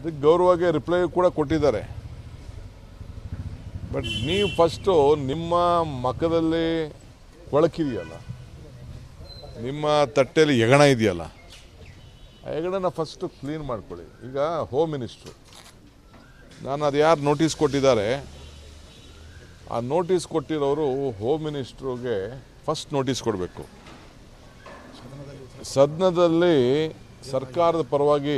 ಅದಕ್ಕೆ ಗೌರವಗೆ ರಿಪ್ಲೈ ಕೂಡ ಕೊಟ್ಟಿದ್ದಾರೆ ಬಟ್ ನೀವು ಫಸ್ಟು ನಿಮ್ಮ ಮಖದಲ್ಲಿ ಕೊಳಕಿದೆಯಲ್ಲ ನಿಮ್ಮ ತಟ್ಟೆಯಲ್ಲಿ ಹೆಗಣ ಇದೆಯಲ್ಲ ಆ ಹೆಗಣನ ಫಸ್ಟು ಕ್ಲೀನ್ ಮಾಡ್ಕೊಳ್ಳಿ ಈಗ ಹೋಮ್ ಮಿನಿಸ್ಟ್ರು ನಾನು ಅದು ಯಾರು ನೋಟಿಸ್ ಕೊಟ್ಟಿದ್ದಾರೆ ಆ ನೋಟಿಸ್ ಕೊಟ್ಟಿರೋರು ಹೋಮ್ ಮಿನಿಸ್ಟ್ರಿಗೆ ಫಸ್ಟ್ ನೋಟಿಸ್ ಕೊಡಬೇಕು ಸದನದಲ್ಲಿ ಸರ್ಕಾರದ ಪರವಾಗಿ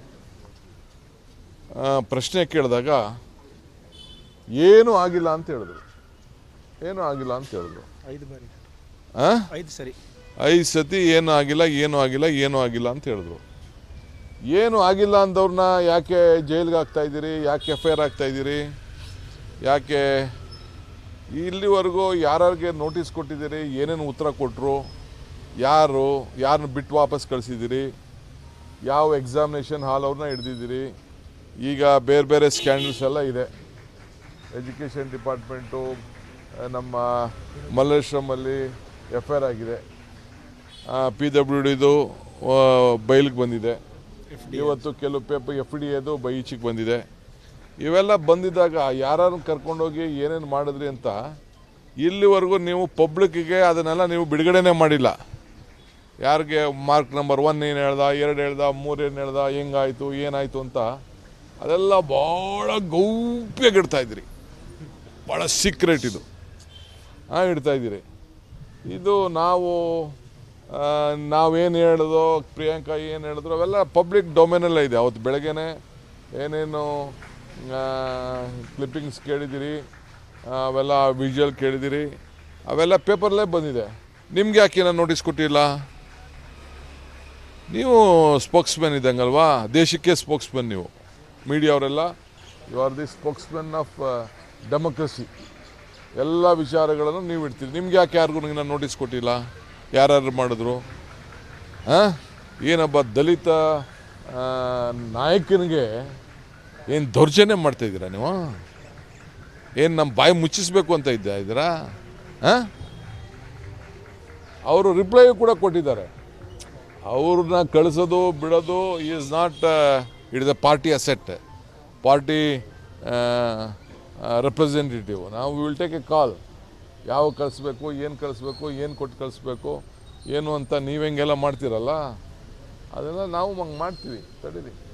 ಆ, ಪ್ರಶ್ನೆ ಕೇಳಿದಾಗ ಏನೂ ಆಗಿಲ್ಲ ಅಂತ ಹೇಳಿದ್ರು ಏನೂ ಆಗಿಲ್ಲ ಅಂತ ಹೇಳಿದ್ರು ಐದು ಬಾರಿ ಆ? ಐದು ಸರಿ ಐದು ಸತಿ ಏನೂ ಆಗಿಲ್ಲ ಏನೂ ಆಗಿಲ್ಲ ಏನೂ ಆಗಿಲ್ಲ ಅಂತ ಹೇಳಿದ್ರು ಏನು ಆಗಿಲ್ಲ ಅಂದವ್ರನ್ನ ಯಾಕೆ ಜೈಲ್ಗೆ ಹಾಕ್ತಾ ಇದ್ದೀರಿ ಯಾಕೆ ಎಫ್ ಐ ಆರ್ ಆಗ್ತಾ ಇದ್ದೀರಿ ಯಾಕೆ ಇಲ್ಲಿವರೆಗೂ ಯಾರ್ಯಾರಿಗೆ ನೋಟಿಸ್ ಕೊಟ್ಟಿದ್ದೀರಿ ಏನೇನು ಉತ್ತರ ಕೊಟ್ಟರು ಯಾರು ಯಾರನ್ನ ಬಿಟ್ಟು ವಾಪಸ್ ಕಳಿಸಿದ್ದೀರಿ ಯಾವ ಎಕ್ಸಾಮಿನೇಷನ್ ಹಾಲ್ ಅವ್ರನ್ನ ಹಿಡ್ದಿದ್ದೀರಿ ಈಗ ಬೇರೆ ಬೇರೆ ಸ್ಕ್ಯಾಂಡಲ್ಸ್ ಎಲ್ಲ ಇದೆ ಎಜುಕೇಷನ್ ಡಿಪಾರ್ಟ್ಮೆಂಟು ನಮ್ಮ ಮಲ್ಲೇಶ್ವರಮಲ್ಲಿ ಎಫ್ ಐ ಆರ್ ಆಗಿದೆ ಪಿ ಡಬ್ಲ್ಯೂ ಡಿದು ಬೈಲಿಗೆ ಬಂದಿದೆ ಇವತ್ತು ಕೆಲವು ಪೇಪರ್ ಎಫ್ ಡಿ ಎದು ಬೈ ಈಚೆಗೆ ಬಂದಿದೆ ಇವೆಲ್ಲ ಬಂದಿದ್ದಾಗ ಯಾರನ್ನು ಕರ್ಕೊಂಡೋಗಿ ಏನೇನು ಮಾಡಿದ್ರಿ ಅಂತ ಇಲ್ಲಿವರೆಗೂ ನೀವು ಪಬ್ಲಿಕ್ಕಿಗೆ ಅದನ್ನೆಲ್ಲ ನೀವು ಬಿಡುಗಡೆನೇ ಮಾಡಿಲ್ಲ ಯಾರಿಗೆ ಮಾರ್ಕ್ ನಂಬರ್ ಒನ್ ಏನು ಹೇಳ್ದ ಎರಡು ಹೇಳ್ದ ಮೂರು ಏನು ಹೇಳ್ದ ಹೆಂಗಾಯ್ತು ಏನಾಯ್ತು ಅಂತ ಅದೆಲ್ಲ ಭಾಳ ಗೌಪ್ಯಾಗಿ ಇಡ್ತಾ ಇದ್ರಿ ಭಾಳ ಸೀಕ್ರೆಟ್ ಇದು ಹಾಂ ಇಡ್ತಾ ಇದ್ದೀರಿ ಇದು ನಾವು ಆ, ನಾವೇನು ಹೇಳಿದೋ ಪ್ರಿಯಾಂಕಾ ಏನು ಹೇಳಿದ್ರು ಅವೆಲ್ಲ ಪಬ್ಲಿಕ್ ಡೊಮೇನಲ್ಲೇ ಇದೆ ಅವತ್ತು ಬೆಳಗ್ಗೆನೆ ಏನೇನು ಕ್ಲಿಪ್ಪಿಂಗ್ಸ್ ಕೇಳಿದ್ದೀರಿ ಆ, ಅವೆಲ್ಲ ವಿಜುವಲ್ ಕೇಳಿದ್ದೀರಿ ಅವೆಲ್ಲ ಪೇಪರ್ಲೇ ಬಂದಿದೆ ನಿಮ್ಗೆ ಯಾಕೆ ನಾನು ನೋಟಿಸ್ ಕೊಟ್ಟಿಲ್ಲ ನೀವು ಸ್ಪೋಕ್ಸ್ಮನ್ ಇದ್ದಂಗಲ್ವಾ ದೇಶಕ್ಕೆ ಸ್ಪೋಕ್ಸ್ಮನ್ ನೀವು ಮೀಡಿಯಾ ಅವರೆಲ್ಲ you are the spokesman of democracy ಎಲ್ಲ ವಿಚಾರಗಳನ್ನು ನೀವು ಇಡ್ತೀರಿ ನಿಮ್ಗೆ ಯಾಕೆ ಯಾರಿಗೂ ನಾನು ನೋಟಿಸ್ ಕೊಟ್ಟಿಲ್ಲ ಯಾರ್ಯಾರು ಮಾಡಿದ್ರು ಹಾಂ ಏನೊಬ್ಬ ದಲಿತ ಆ, ನಾಯಕನಿಗೆ ಏನು ದೌರ್ಜನ್ಯ ಮಾಡ್ತಾ ಇದ್ದೀರಾ ನೀವು ಏನು ನಮ್ಮ ಬಾಯಿ ಮುಚ್ಚಿಸ್ಬೇಕು ಅಂತ ಇದ್ದ ಇದ್ದೀರಾ ಹಾಂ ಅವರು ರಿಪ್ಲೈ ಕೂಡ ಕೊಟ್ಟಿದ್ದಾರೆ ಅವ್ರನ್ನ ಕಳಿಸೋದು ಬಿಡೋದು is not it is a party asset party representative ನಾವು ವಿಲ್ ಟೇಕ್ ಎ ಕಾಲ್ ಯಾವ ಕಳಿಸ್ಬೇಕು ಏನು ಕಳಿಸ್ಬೇಕು ಏನು ಕೊಟ್ಟು ಕಳಿಸ್ಬೇಕು ಏನು ಅಂತ ನೀವು ಹೆಂಗೆಲ್ಲ ಮಾಡ್ತೀರಲ್ಲ ಅದೆಲ್ಲ ನಾವು ಹಂಗೆ ಮಾಡ್ತೀವಿ ತಡೀರಿ